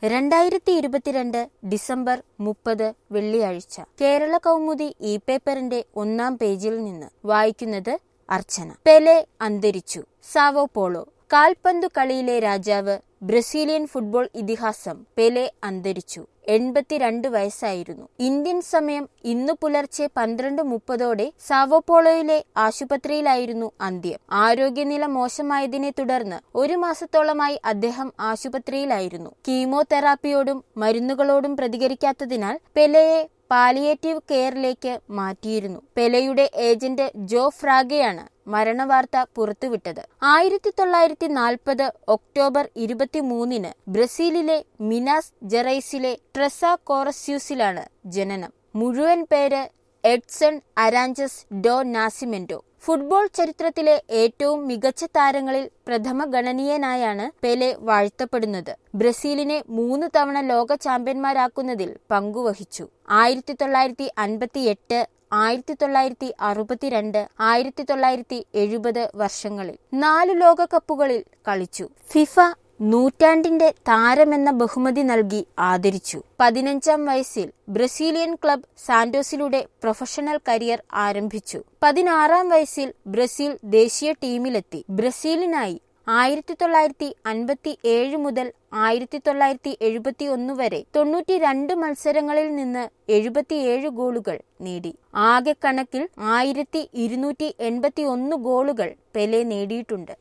രണ്ടായിരത്തി ഇരുപത്തിരണ്ട് ഡിസംബർ മുപ്പത് വെള്ളിയാഴ്ച കേരള കൗമുദി ഇ പേപ്പറിന്റെ ഒന്നാം പേജിൽ നിന്ന് വായിക്കുന്നത് അർച്ചന പെലെ അന്തരിച്ചു സാവോ പോളോ കാൽപന്തു കളിയിലെ രാജാവ് ബ്രസീലിയൻ ഫുട്ബോൾ ഇതിഹാസം പെലെ അന്തരിച്ചു എൺപത്തിരണ്ട് വയസ്സായിരുന്നു ഇന്ത്യൻ സമയം ഇന്നു പുലർച്ചെ പന്ത്രണ്ട് മുപ്പതോടെ സാവോപോളോയിലെ ആശുപത്രിയിലായിരുന്നു അന്ത്യം ആരോഗ്യനില മോശമായതിനെ തുടർന്ന് ഒരു മാസത്തോളമായി അദ്ദേഹം ആശുപത്രിയിലായിരുന്നു കീമോതെറാപ്പിയോടും മരുന്നുകളോടും പ്രതികരിക്കാത്തതിനാൽ പെലെയെ പാലിയേറ്റീവ് കെയറിലേക്ക് മാറ്റിയിരുന്നു പെലെയുടെ ഏജന്റ് ജോ ഫ്രാഗയാണ് മരണവാർത്ത പുറത്തുവിട്ടത് ആയിരത്തി തൊള്ളായിരത്തി നാൽപ്പത് ഒക്ടോബർ ഇരുപത്തിമൂന്നിന് ബ്രസീലിലെ മിനാസ് ജെറൈസിലെ ട്രെസ കോറസ്യൂസിലാണ് ജനനം മുഴുവൻ പേര് Edson Arantes do Nascimento football ചരിത്രത്തിലെ ഏറ്റവും മികച്ച താരങ്ങളിൽ പ്രഥമ ഗണനീയനായാണ് പെലെ വാഴ്ത്തപ്പെടുന്നത് ബ്രസീലിനെ മൂന്ന് തവണ ലോക ചാമ്പ്യന്മാരാക്കുന്നതിൽ പങ്കുവഹിച്ചു ആയിരത്തി തൊള്ളായിരത്തി അൻപത്തി എട്ട് ആയിരത്തി തൊള്ളായിരത്തി അറുപത്തിരണ്ട് ആയിരത്തി തൊള്ളായിരത്തി എഴുപത് വർഷങ്ങളിൽ നാല് ലോകകപ്പുകളിൽ കളിച്ചു ഫിഫ നൂറ്റാണ്ടിന്റെ താരമെന്ന ബഹുമതി നൽകി ആദരിച്ചു പതിനഞ്ചാം വയസ്സിൽ ബ്രസീലിയൻ ക്ലബ് സാന്റോസിലൂടെ പ്രൊഫഷണൽ കരിയർ ആരംഭിച്ചു പതിനാറാം വയസ്സിൽ ബ്രസീൽ ദേശീയ ടീമിലെത്തി ബ്രസീലിനായി ആയിരത്തി തൊള്ളായിരത്തി അൻപത്തി ഏഴ് മുതൽ ആയിരത്തി തൊള്ളായിരത്തി എഴുപത്തി ഒന്ന് വരെ തൊണ്ണൂറ്റി രണ്ട് മത്സരങ്ങളിൽ നിന്ന് എഴുപത്തിയേഴ് ഗോളുകൾ നേടി ആകെ കണക്കിൽ ആയിരത്തി ഇരുന്നൂറ്റി എൺപത്തി ഒന്ന് ഗോളുകൾ പെലെ നേടിയിട്ടുണ്ട്